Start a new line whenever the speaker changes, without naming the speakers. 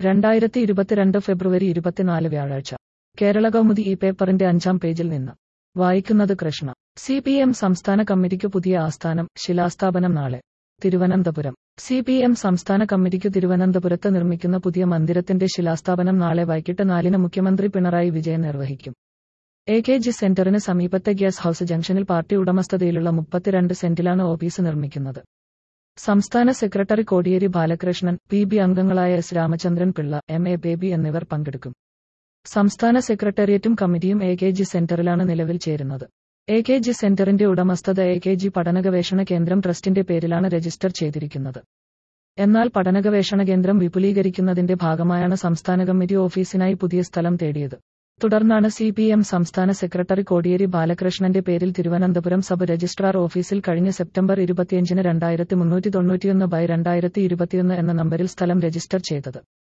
രണ്ടായിരത്തി ഇരുപത്തിരണ്ട് ഫെബ്രുവരി ഇരുപത്തിനാല് വ്യാഴാഴ്ച കേരള കൗമുദി ഈ പേപ്പറിന്റെ അഞ്ചാം പേജിൽ നിന്ന് വായിക്കുന്നത് കൃഷ്ണ സി പി എം സംസ്ഥാന കമ്മിറ്റിക്ക് പുതിയ ആസ്ഥാനം ശിലാസ്ഥാപനം നാളെ തിരുവനന്തപുരം സി പി എം സംസ്ഥാന കമ്മിറ്റിക്ക് തിരുവനന്തപുരത്ത് നിർമ്മിക്കുന്ന പുതിയ മന്ദിരത്തിന്റെ ശിലാസ്ഥാപനം നാളെ വൈകിട്ട് നാലിന് മുഖ്യമന്ത്രി പിണറായി വിജയൻ നിർവഹിക്കും എ കെ ജി സെന്ററിന് സമീപത്തെ ഗ്യാസ് ഹൌസ് ജംഗ്ഷനിൽ പാർട്ടി ഉടമസ്ഥതയിലുള്ള മുപ്പത്തിരണ്ട് സെന്റിലാണ് ഓഫീസ് നിർമ്മിക്കുന്നത് സംസ്ഥാന secretary Kodiyeri Balakrishnan P B അംഗങ്ങളായ S Ramachandran Pillai M A Baby എന്നിവർ പങ്കെടുക്കും സംസ്ഥാന സെക്രട്ടേറിയറ്റും കമ്മിറ്റിയും എ കെ ജി സെന്ററിലാണ് നിലവിൽ ചേരുന്നത് എ കെ ജി സെന്ററിന്റെ ഉടമസ്ഥത എ കെ ജി പഠനഗവേഷണ കേന്ദ്രം ട്രസ്റ്റിന്റെ പേരിലാണ് രജിസ്റ്റർ ചെയ്തിരിക്കുന്നത് എന്നാൽ പഠനഗവേഷണ കേന്ദ്രം വിപുലീകരിക്കുന്നതിന്റെ ഭാഗമായാണ് സംസ്ഥാന കമ്മിറ്റി ഓഫീസിനായി പുതിയ സ്ഥലം തേടിയത് തുടർന്നാണ് സി പി എം സംസ്ഥാന സെക്രട്ടറി കോടിയേരി ബാലകൃഷ്ണന്റെ പേരിൽ തിരുവനന്തപുരം സബ് രജിസ്ട്രാർ ഓഫീസിൽ കഴിഞ്ഞ സെപ്റ്റംബർ ഇരുപത്തിയഞ്ചിന് രണ്ടായിരത്തി മുന്നൂറ്റി തൊണ്ണൂറ്റിയൊന്ന് ബൈ രണ്ടായിരത്തി ഇരുപത്തിയൊന്ന് എന്ന നമ്പരിൽ സ്ഥലം രജിസ്റ്റർ ചെയ്തത്